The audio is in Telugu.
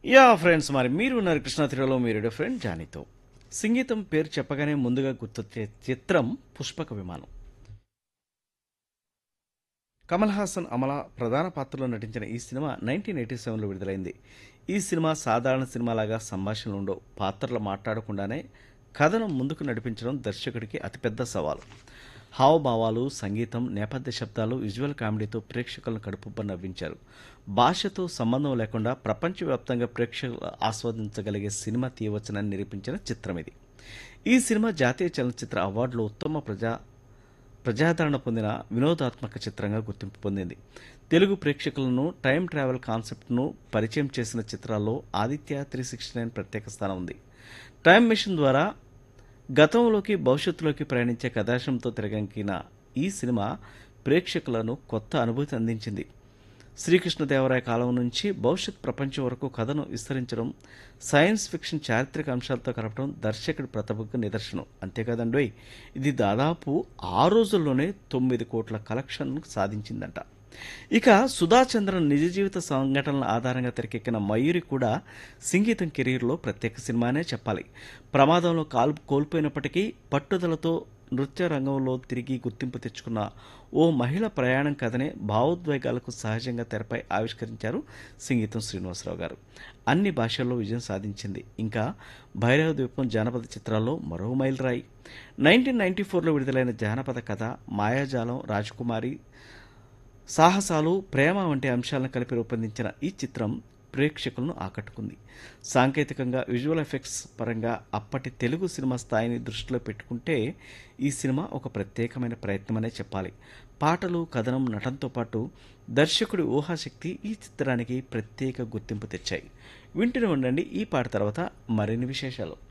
యా ఫ్రెండ్స్ మరి మీరు ఉన్నారు కృష్ణా తీరలో మీరు ఫ్రెండ్ జానీతో సంగీతం పేరు చెప్పగానే ముందుగా గుర్తొచ్చే చిత్రం పుష్పక విమానం కమల్ హాసన్ అమల ప్రధాన పాత్రలో నటించిన ఈ సినిమా నైన్టీన్ ఎయిటీ సెవెన్లో విడుదలైంది ఈ సినిమా సాధారణ సినిమాలాగా సంభాషణలు ఉండవు పాత్రలు మాట్లాడకుండానే కథను ముందుకు నడిపించడం దర్శకుడికి అతిపెద్ద సవాలు హావభావాలు సంగీతం నేపథ్య శబ్దాలు విజువల్ కామెడీతో ప్రేక్షకులను కడుపుబ్బ నవ్వించారు భాషతో సంబంధం లేకుండా ప్రపంచవ్యాప్తంగా ప్రేక్షకులు ఆస్వాదించగలిగే సినిమా తీయవచ్చునని నిరూపించిన చిత్రం ఇది ఈ సినిమా జాతీయ చలనచిత్ర అవార్డులో ఉత్తమ ప్రజా ప్రజాదరణ పొందిన వినోదాత్మక చిత్రంగా గుర్తింపు పొందింది తెలుగు ప్రేక్షకులను టైం ట్రావెల్ కాన్సెప్ట్ను పరిచయం చేసిన చిత్రాల్లో ఆదిత్య త్రీ సిక్స్టీ నైన్ ప్రత్యేక స్థానం ఉంది టైం మిషన్ ద్వారా గతంలోకి భవిష్యత్తులోకి ప్రయాణించే కథాంశంతో తెరగంకిన ఈ సినిమా ప్రేక్షకులను కొత్త అనుభూతి అందించింది శ్రీకృష్ణదేవరాయ కాలం నుంచి భవిష్యత్ ప్రపంచం వరకు కథను విస్తరించడం సైన్స్ ఫిక్షన్ చారిత్రక అంశాలతో కలపడం దర్శకుడి ప్రతిభకు నిదర్శనం అంతేకాదండోయ్ ఇది దాదాపు ఆ రోజుల్లోనే తొమ్మిది కోట్ల కలెక్షన్ సాధించిందంట ఇక సుధాచంద్రన్ నిజ జీవిత సంఘటనల ఆధారంగా తెరకెక్కిన మయూరి కూడా సంగీతం కెరీర్లో ప్రత్యేక సినిమానే చెప్పాలి ప్రమాదంలో కాలు కోల్పోయినప్పటికీ పట్టుదలతో నృత్య రంగంలో తిరిగి గుర్తింపు తెచ్చుకున్న ఓ మహిళ ప్రయాణం కథనే భావోద్వేగాలకు సహజంగా తెరపై ఆవిష్కరించారు సంగీతం శ్రీనివాసరావు గారు అన్ని భాషల్లో విజయం సాధించింది ఇంకా భైరవ ద్వీపం జానపద చిత్రాల్లో మరో మైల్ రాయి నైన్టీన్ నైన్టీ ఫోర్లో విడుదలైన జానపద కథ మాయాజాలం రాజకుమారి సాహసాలు ప్రేమ వంటి అంశాలను కలిపి రూపొందించిన ఈ చిత్రం ప్రేక్షకులను ఆకట్టుకుంది సాంకేతికంగా విజువల్ ఎఫెక్ట్స్ పరంగా అప్పటి తెలుగు సినిమా స్థాయిని దృష్టిలో పెట్టుకుంటే ఈ సినిమా ఒక ప్రత్యేకమైన ప్రయత్నమనే చెప్పాలి పాటలు కథనం నటనతో పాటు దర్శకుడి ఊహాశక్తి ఈ చిత్రానికి ప్రత్యేక గుర్తింపు తెచ్చాయి వింటూనే ఉండండి ఈ పాట తర్వాత మరిన్ని విశేషాలు